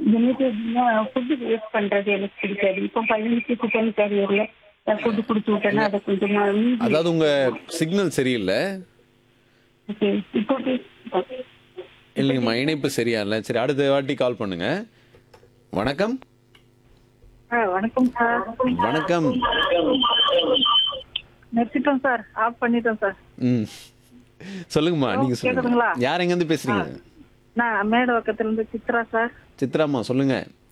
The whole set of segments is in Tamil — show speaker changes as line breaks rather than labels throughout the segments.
எனக்கு எப்படின்னா ஃபுட்டு வேஸ்ட் பண்றது எனக்கு பிடிக்காது இப்போ பையனுக்கு சிக்கன் கேரியர்ல ஃபுட்டு கொடுத்து விட்டேன்னா அதை கொஞ்சம் மீதி
அதாவது உங்க சிக்னல் சரியில்லை
ஓகே இப்போ ஓகே
இல்லைங்கம்மா இணைப்பு சரியா இல்லை சரி அடுத்த வாட்டி கால் பண்ணுங்க வணக்கம்
ஆ வணக்கம் சார்
வணக்கம்
நிறுத்திட்டோம் சார் ஆஃப் பண்ணிட்டோம் சார்
ம் சொல்லுங்கம்மா நீங்க சொல்லுங்க
கேக்குதுங்களா?
யார் எங்க இருந்து பேசுறீங்க
நான் மேடவக்கத்துல இருந்து சித்ரா சார்
சித்ராம்மா சொல்லுங்க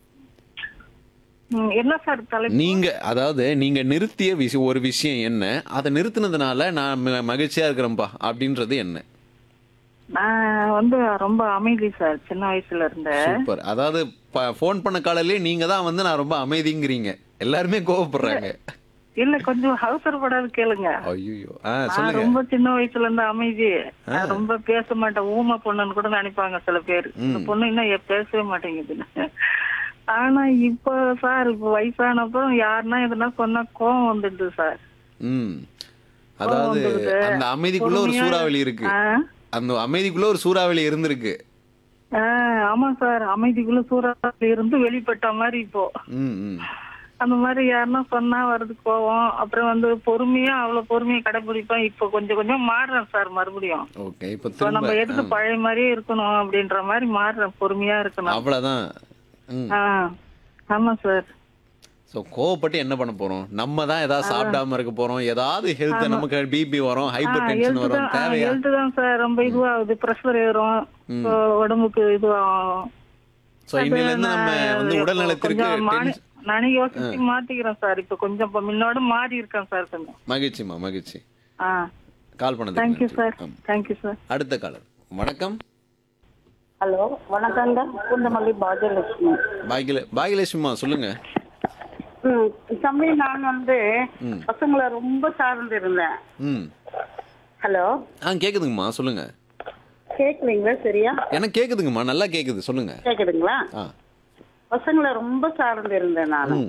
ம், என்ன சார் தலைப்பு
நீங்க அதாவது நீங்க நிறுத்திய விஷயம் ஒரு விஷயம் என்ன அதை நிறுத்தினதுனால நான் ம- மகிழ்ச்சியா இருக்கிறேன்ப்பா அப்படின்றது என்ன
நான் வந்து ரொம்ப அமைதி சார் சின்ன வயசுல இருந்தேன்
சூப்பர் அதாவது ஃபோன் பண்ண காலையிலே நீங்க தான் வந்து நான் ரொம்ப அமைதிங்கிறீங்க எல்லாருமே கோவப்படுறாங்க
இல்ல கொஞ்சம் அவசரப்படாது கேளுங்க
ஐயோ ஆ
நான்
சொல்லுங்க
ரொம்ப சின்ன வயசுல இருந்து அமைதி நான் ரொம்ப பேச மாட்டேன் ஊமை பொண்ணுன்னு கூட நினைப்பாங்க சில பேர் இந்த பொண்ணு இன்னும் ஏன் பேசவே மாட்டேங்குதுன்னு ஆனா இப்ப சார் இப்ப வயசானப்போ யாருன்னா எதுனா சொன்னா கோவம் வந்துடுது சார்
ம் அதாவது
வந்துடுது.
அந்த அமைதிக்குள்ள ஒரு
பொறுமையா-
சூறாவளி இருக்கு
ஆ?
அந்த அமைதிக்குள்ள ஒரு சூறாவளி இருந்திருக்கு
ஆ, ஆமா சார் அமைதிக்குள்ள சூறாவளி இருந்து வெளிப்பட்ட மாதிரி இப்போ
ம் ம்
அந்த மாதிரி யாருன்னா சொன்னா வருது கோவம் அப்புறம் வந்து பொறுமையா அவ்வளவு பொறுமையை கடைபிடிப்பேன் இப்போ கொஞ்சம் கொஞ்சம் மாறுறேன் சார் மறுபடியும்
ஓகே இப்போ
இப்போ நம்ம
திரும்ப
எதுக்கு பழைய மாதிரியே இருக்கணும் அப்படின்ற மாதிரி மாறுறேன் பொறுமையா இருக்கணும்
அவ்வளவுதான் ம்
ஆ ஆமா சார்
ஸோ கோவப்பட்டு என்ன பண்ண போறோம் நம்ம தான் ஏதாவது சாப்பிடாம இருக்க போறோம் ஏதாவது ஹெல்த் நமக்கு பிபி வரும் ஹைப்பர் டென்ஷன்
ஹெல்த்
வரும்
தான்
தேவையா
ஹெல்த் தான் சார் ரொம்ப இதுவாகுது ப்ரெஷர் ஏறும் இப்போ உடம்புக்கு இதுவாகும்
ஸோ இன்னில இருந்து நம்ம வந்து உடல் நலத்திற்கு
கொஞ்சம் மாறி-
tension-
நானே யோசிச்சு மாத்திக்கிறேன் சார் இப்போ கொஞ்சம் இப்போ முன்னோட மாறி இருக்கேன் சார் கொஞ்சம்
மகிழ்ச்சிம்மா மகிழ்ச்சி
ஆ
கால் பண்ணதுக்கு
தேங்க்யூ
நன்றி.
சார்
ஆமா.
தேங்க்யூ சார்
அடுத்த காலர் வணக்கம்
ஹலோ வணக்கங்க பூந்தமல்லி பாஜலட்சுமி
பாகில பாகியலட்சுமிமா சொல்லுங்க
ம் தம்பி நான் வந்து பசங்களை ரொம்ப சார்ந்து இருந்தேன்
ம்
ஹலோ
ஆ கேக்குதுங்கம்மா சொல்லுங்க
கேட்குறீங்களா சரியா
எனக்கு கேக்குதுங்கம்மா நல்லா கேக்குது சொல்லுங்க
கேக்குதுங்களா
ஆ
பசங்களை ரொம்ப சார்ந்து இருந்தேன் நான்
ம்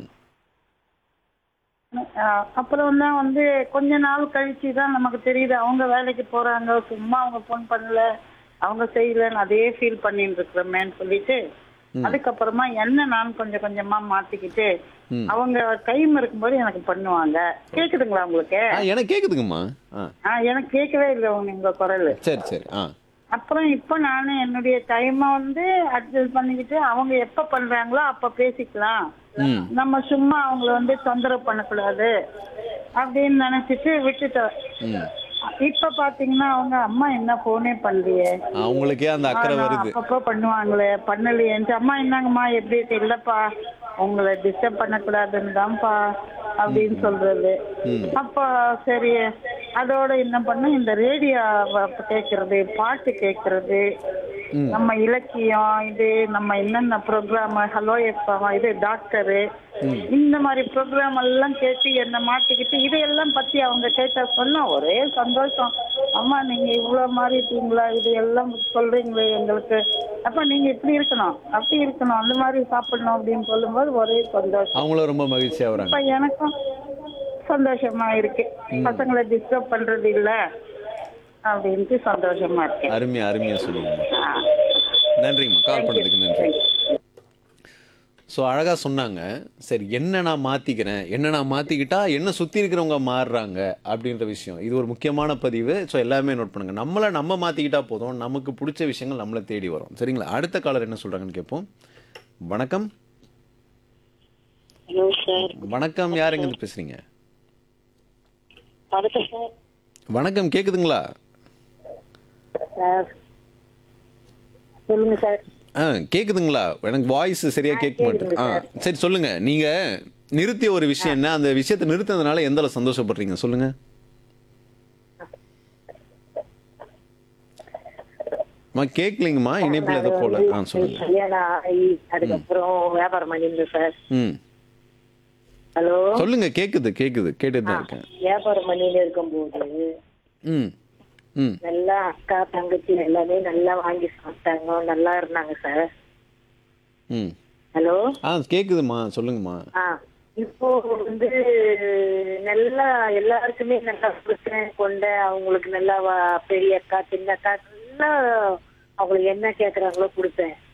அப்புறம் தான் வந்து கொஞ்ச நாள் கழிச்சு தான் நமக்கு தெரியுது அவங்க வேலைக்கு போறாங்க சும்மா அவங்க ஃபோன் பண்ணல அவங்க செய்யலன்னு அதே ஃபீல் பண்ணிட்டு இருக்கிறோமேன்னு சொல்லிட்டு அதுக்கப்புறமா என்ன நான் கொஞ்சம் கொஞ்சமா மாத்திக்கிட்டு அவங்க டைம் இருக்கும்போது எனக்கு பண்ணுவாங்க கேக்குதுங்களா உங்களுக்கு
ஆ எனக்கு கேக்குதுங்கம்மா ஆ
ஆ எனக்கு கேட்கவே இல்லை உங்க உங்க குரல்
சரி சரி ஆ
அப்புறம் இப்போ நான் என்னுடைய டைமை வந்து அட்ஜஸ்ட் பண்ணிக்கிட்டு அவங்க எப்ப பண்றாங்களோ அப்ப பேசிக்கலாம்
ம்
நம்ம சும்மா அவங்கள வந்து தொந்தரவு பண்ணக்கூடாது அப்படின்னு நினைச்சிட்டு விட்டுட்டோம்
ம்
இப்ப பாத்தீங்கன்னா அவங்க அம்மா என்ன போனே பண்ணலையே
அவங்களுக்கே அந்த அக்கறை
ஆனா,
வருது
அப்பப்போ பண்ணுவாங்களே பண்ணலையேன்ட்டு அம்மா என்னங்கம்மா எப்படி இருக்கு இல்லப்பா உங்களை டிஸ்டர்ப் பண்ணக்கூடாதுன்னு தான்ப்பா அப்படின்னு சொல்றது அப்போ சரி அதோட என்ன பண்ண இந்த ரேடியோ கேட்கறது பாட்டு கேட்கறது நம்ம இலக்கியம் இது நம்ம என்னென்ன ப்ரோக்ராம் ஹலோ எஃப்எம் இது டாக்டரு இந்த மாதிரி ப்ரோக்ராம் எல்லாம் கேட்டு என்ன மாட்டிக்கிட்டு இதையெல்லாம் பத்தி அவங்க கேட்ட சொன்னா ஒரே சந்தோஷம் அம்மா நீங்க இவ்வளவு மாறிட்டீங்களா இது எல்லாம் சொல்றீங்களே எங்களுக்கு அப்ப நீங்க இப்படி இருக்கணும் அப்படி இருக்கணும் அந்த மாதிரி சாப்பிடணும் அப்படின்னு சொல்லும்போது ஒரே சந்தோஷம்
அவங்களும் ரொம்ப மகிழ்ச்சியா வராங்க
இப்ப எனக்கும் சந்தோஷமா இருக்கு பசங்களை டிஸ்டர்ப் பண்றது இல்ல அப்படின்ட்டு சந்தோஷமா இருக்கு
அருமையா அருமையா சொல்லுங்க
ஆ.
நன்றிங்கம்மா கால் பண்ணதுக்கு நன்றி
Thank you.
ஸோ அழகாக சொன்னாங்க சரி என்ன நான் மாற்றிக்கிறேன் என்ன நான் மாற்றிக்கிட்டா என்ன சுற்றி இருக்கிறவங்க மாறுறாங்க அப்படின்ற விஷயம் இது ஒரு முக்கியமான பதிவு ஸோ எல்லாமே நோட் பண்ணுங்க நம்மளை நம்ம மாற்றிக்கிட்டா போதும் நமக்கு பிடிச்ச விஷயங்கள் நம்மளை தேடி வரும் சரிங்களா அடுத்த காலர் என்ன சொல்கிறாங்கன்னு கேட்போம் வணக்கம்
ஹலோ சார்
வணக்கம் யார் எங்கேருந்து பேசுகிறீங்க
வணக்கம் சார்
வணக்கம் கேட்குதுங்களா
சார் சொல்லுங்க சார்
ஆ கேட்குதுங்களா எனக்கு வாய்ஸ் சரியாக கேட்க மாட்டேங்குது ஆ சரி சொல்லுங்கள் நீங்கள் நிறுத்திய ஒரு விஷயம் என்ன அந்த விஷயத்தை நிறுத்தினதுனால எந்த அளவு சந்தோஷப்படுறீங்க சொல்லுங்கள் அம்மா கேட்கலிங்கம்மா இணைப்பில் எதை போல ஆ சொல்லுங்க
கல்யாணம் ஆகி அதுக்கப்புறம் வியாபாரம் பண்ணியிருந்தேன் சார்
ம்
ஹலோ
சொல்லுங்க கேக்குது கேக்குது கேட்டுட்டு தான் இருக்கேன்
வியாபாரம் பண்ணிட்டு இருக்கும்போது
ம் ம்
நல்லா அக்கா தங்கச்சி எல்லாமே நல்லா வாங்கி சாப்பிட்டாங்க நல்லா இருந்தாங்க சார்
ம்
ஹலோ
ஆ கேக்குதுமா சொல்லுங்கம்மா
ஆ இப்போ வந்து நல்லா எல்லாருக்குமே நல்லா கொடுத்தேன் கொண்ட அவங்களுக்கு நல்லா வ- பெரிய அக்கா சின்ன அக்கா நல்லா அவங்களுக்கு என்ன கேக்குறாங்களோ கொடுத்தேன்